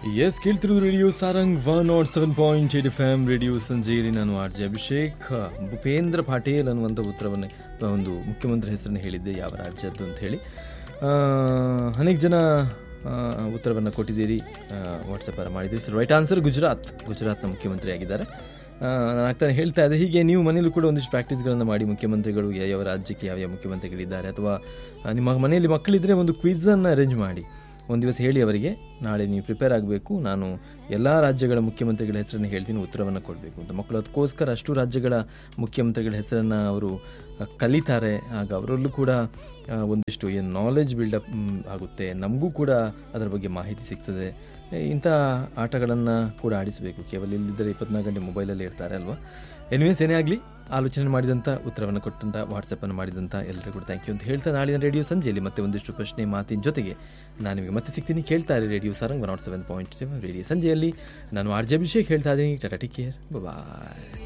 S ಕೇಳ್ತಿರೋದು radio Sarang one naught seven point eight F M radio ಸಂಜೆಯಲ್ಲಿ ನಾನು R J Abhishek Bhupendra Patil ಅನ್ನುವಂಥ ಉತ್ತರವನ್ನು ಒಂದು ಮುಖ್ಯಮಂತ್ರಿ ಹೆಸರನ್ನು ಹೇಳಿದ್ದೆ ಯಾವ ರಾಜ್ಯದ್ದು ಅಂತ ಹೇಳಿ ಆ, ಅನೇಕ ಜನ ಉತ್ತರವನ್ನು ಕೊಟ್ಟಿದ್ದೀರಿ ವಾಟ್ಸಪ್ಪಲ್ಲಿ ಮಾಡಿದ್ದೀರಿ ಸರ್ ರೈಟ್ ಆನ್ಸರ್ ಗುಜರಾತ್ ಗುಜರಾತ್ನ ಮುಖ್ಯಮಂತ್ರಿ ಆಗಿದ್ದಾರೆ ಆ, ನಾನು ಆಗ್ತಾನೆ ಹೇಳ್ತಾ ಇದ್ದೆ ಹೀಗೆ ನೀವು ಮನೇಲೂ ಕೂಡ ಒಂದಿಷ್ಟು ಪ್ರಾಕ್ಟೀಸ್ಗಳನ್ನು ಮಾಡಿ ಮುಖ್ಯಮಂತ್ರಿಗಳು ಯಾವ ಯಾವ ರಾಜ್ಯಕ್ಕೆ ಯಾವ ಯಾವ ಮುಖ್ಯಮಂತ್ರಿಗಳಿದ್ದಾರೆ ಅಥವಾ ಆ, ನಿಮ್ಮ ಮನೆಯಲ್ಲಿ ಮಕ್ಕಳಿದ್ರೆ ಒಂದು ಕ್ವಿಝನ್ನು ಅರೇಂಜ್ ಮಾಡಿ ಒಂದು ದಿವಸ ಹೇಳಿ ಅವರಿಗೆ ನಾಳೆ ನೀವು ಪ್ರಿಪೇರ್ ಆಗಬೇಕು ನಾನು ಎಲ್ಲ ರಾಜ್ಯಗಳ ಮುಖ್ಯಮಂತ್ರಿಗಳ ಹೆಸರನ್ನು ಹೇಳ್ತೀನಿ ಉತ್ತರವನ್ನು ಕೊಡಬೇಕು ಅಂತ ಮಕ್ಕಳು ಅದಕ್ಕೋಸ್ಕರ ಅಷ್ಟು ರಾಜ್ಯಗಳ ಮುಖ್ಯಮಂತ್ರಿಗಳ ಹೆಸರನ್ನು ಅವರು ಆ, ಕಲಿತಾರೆ ಆಗ ಅವರಲ್ಲೂ ಕೂಡ ಆ, ಒಂದಿಷ್ಟು ಏನು ನಾಲೆಜ್ ಬಿಲ್ಡಪ್ ಆಗುತ್ತೆ ನಮಗೂ ಕೂಡ ಅದರ ಬಗ್ಗೆ ಮಾಹಿತಿ ಸಿಗ್ತದೆ ಏ, ಇಂಥ ಆಟಗಳನ್ನು ಕೂಡ ಆಡಿಸಬೇಕು ಕೇವಲ ಇಲ್ಲಿದ್ದರೆ ಇಪ್ಪತ್ನಾಲ್ಕು ಗಂಟೆ ಮೊಬೈಲಲ್ಲಿ ಇರ್ತಾರೆ ಅಲ್ವಾ ಎನಿವೇಸ್ ಏನೇ ಆಗಲಿ ಆಲೋಚನೆ ಮಾಡಿದಂಥ ಉತ್ತರವನ್ನು ಕೊಟ್ಟಂಥ ವಾಟ್ಸಪ್ಪನ್ನು ಮಾಡಿದಂಥ ಎಲ್ಲರಿಗೂ ಕೂಡ ಥ್ಯಾಂಕ್ ಯು ಅಂತ ಹೇಳ್ತಾ ನಾಳಿನ ರೇಡಿಯೋ ಸಂಜೆಯಲ್ಲಿ ಮತ್ತೆ ಒಂದಿಷ್ಟು ಪ್ರಶ್ನೆ ಮಾತಿನ ಜೊತೆಗೆ ನಾನು ನಿಮಗೆ ಮತ್ತೆ ಸಿಗ್ತೀನಿ ಕೇಳ್ತಾ ಇರಿ radio Sarang one naught seven point radio ಸಂಜೆಯಲ್ಲಿ ನಾನು ಆರ್ ಜೆ ಅಭಿಷೇಕ್ ಹೇಳ್ತಾ ಇದ್ದೀನಿ ಟಾಟಾ ಟೇಕ್ ಕೇರ್ ಬಾಯ್